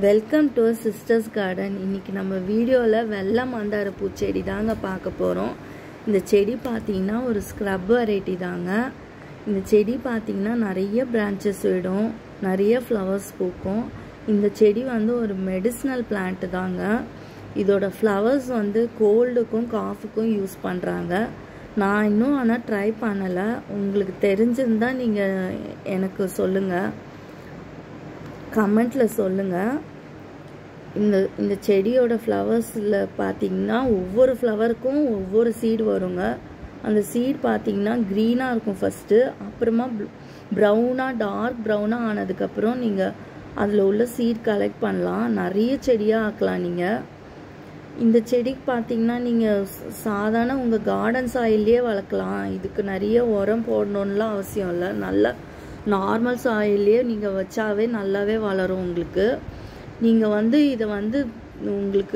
welcome to sisters garden இன்னைக்கு நம்ம வீடியோவில் வெள்ளை மந்தார பூச்செடி தாங்க பார்க்க போகிறோம் இந்த செடி பார்த்தீங்கன்னா ஒரு ஸ்க்ரப் வெரைட்டி தாங்க இந்த செடி பார்த்தீங்கன்னா நிறைய பிரான்ச்சஸ் விடும் நிறைய ஃப்ளவர்ஸ் பூக்கும் இந்த செடி வந்து ஒரு மெடிசினல் பிளான்ட் தாங்க இதோட ஃப்ளவர்ஸ் வந்து கோல்டுக்கும் காஃபுக்கும் யூஸ் பண்ணுறாங்க நான் இன்னும் ஆனால் ட்ரை பண்ணலை உங்களுக்கு தெரிஞ்சிருந்தா நீங்கள் எனக்கு சொல்லுங்கள் கமெண்ட்டில் சொல்லுங்கள் இந்த இந்த செடியோட ஃப்ளவர்ஸில் பார்த்தீங்கன்னா ஒவ்வொரு ஃப்ளவருக்கும் ஒவ்வொரு சீடு வருங்க அந்த சீட் பார்த்தீங்கன்னா க்ரீனாக இருக்கும் ஃபஸ்ட்டு அப்புறமா ப்ரௌனாக டார்க் ப்ரௌனாக ஆனதுக்கப்புறம் நீங்கள் அதில் உள்ள சீட் கலெக்ட் பண்ணலாம் நிறைய செடியாக ஆக்கலாம் நீங்கள் இந்த செடிக்கு பார்த்தீங்கன்னா நீங்கள் சாதாரண உங்கள் கார்டன் சாயிலே வளர்க்கலாம் இதுக்கு நிறைய உரம் போடணுன்னுலாம் அவசியம் இல்லை நல்லா நார்மல் சாயிலே நீங்கள் வச்சாவே நல்லாவே வளரும் உங்களுக்கு நீங்கள் வந்து இதை வந்து உங்களுக்கு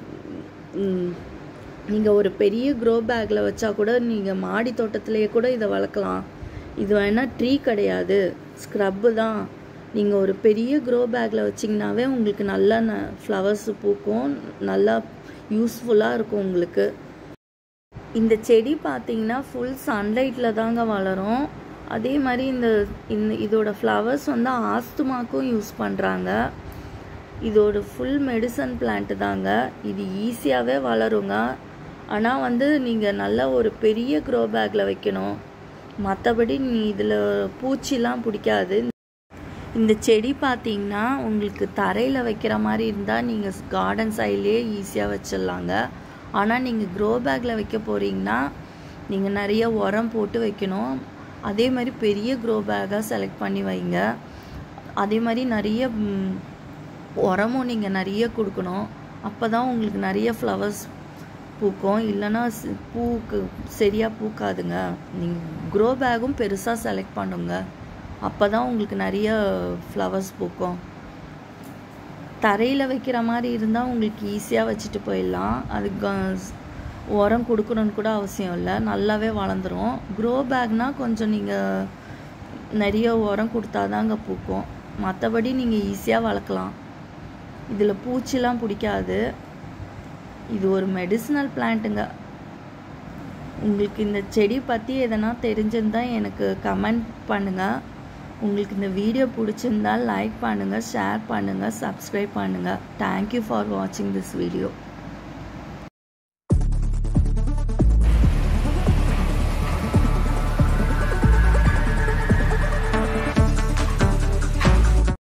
நீங்கள் ஒரு பெரிய க்ரோ பேக்கில் வச்சா கூட நீங்கள் மாடி தோட்டத்திலேயே கூட இதை வளர்க்கலாம் இது வேணால் ட்ரீ கிடையாது ஸ்க்ரப்பு தான் நீங்கள் ஒரு பெரிய க்ரோ பேக்கில் வச்சிங்கனாவே உங்களுக்கு நல்லா ந ஃப்ளவர்ஸ் பூக்கும் நல்லா யூஸ்ஃபுல்லாக இருக்கும் உங்களுக்கு இந்த செடி பார்த்தீங்கன்னா ஃபுல் சன்லைட்டில் தாங்க வளரும் அதே மாதிரி இந்த இந்த இதோட ஃப்ளவர்ஸ் வந்து ஆஸ்துமாக்கும் யூஸ் பண்ணுறாங்க இதோட ஃபுல் மெடிசன் பிளான்ட் தாங்க இது ஈஸியாகவே வளருங்க ஆனால் வந்து நீங்கள் நல்ல ஒரு பெரிய க்ரோ பேக்கில் வைக்கணும் மற்றபடி நீ இதில் பூச்சிலாம் பிடிக்காது இந்த செடி பார்த்தீங்கன்னா உங்களுக்கு தரையில் வைக்கிற மாதிரி இருந்தால் நீங்கள் கார்டன் சைட்லேயே ஈஸியாக வச்சிடலாங்க ஆனால் நீங்கள் க்ரோ பேக்கில் வைக்க போகிறீங்கன்னா நீங்கள் நிறைய உரம் போட்டு வைக்கணும் அதே மாதிரி பெரிய க்ரோ பேக்காக செலக்ட் பண்ணி வைங்க அதே மாதிரி நிறைய உரமும் நீங்கள் நிறைய கொடுக்கணும் அப்போ தான் உங்களுக்கு நிறைய ஃப்ளவர்ஸ் பூக்கும் இல்லைன்னா பூக்கு சரியாக பூக்காதுங்க நீங்கள் க்ரோ பேக்கும் பெருசாக செலக்ட் பண்ணுங்க அப்போ தான் உங்களுக்கு நிறைய ஃப்ளவர்ஸ் பூக்கும் தரையில் வைக்கிற மாதிரி இருந்தால் உங்களுக்கு ஈஸியாக வச்சுட்டு போயிடலாம் அதுக்கு உரம் கொடுக்கணுன்னு கூட அவசியம் இல்லை நல்லாவே வளர்ந்துடும் க்ரோ பேக்னால் கொஞ்சம் நீங்கள் நிறைய உரம் கொடுத்தா தாங்க பூக்கும் மற்றபடி நீங்கள் ஈஸியாக வளர்க்கலாம் இதில் பூச்சிலாம் பிடிக்காது இது ஒரு மெடிசினல் பிளான்ட்டுங்க உங்களுக்கு இந்த செடி பற்றி எதனா தெரிஞ்சிருந்தால் எனக்கு கமெண்ட் பண்ணுங்கள் உங்களுக்கு இந்த வீடியோ பிடிச்சிருந்தால் லைக் பண்ணுங்கள் ஷேர் பண்ணுங்கள் சப்ஸ்கிரைப் பண்ணுங்கள் தேங்க்யூ ஃபார் வாட்சிங் திஸ் வீடியோ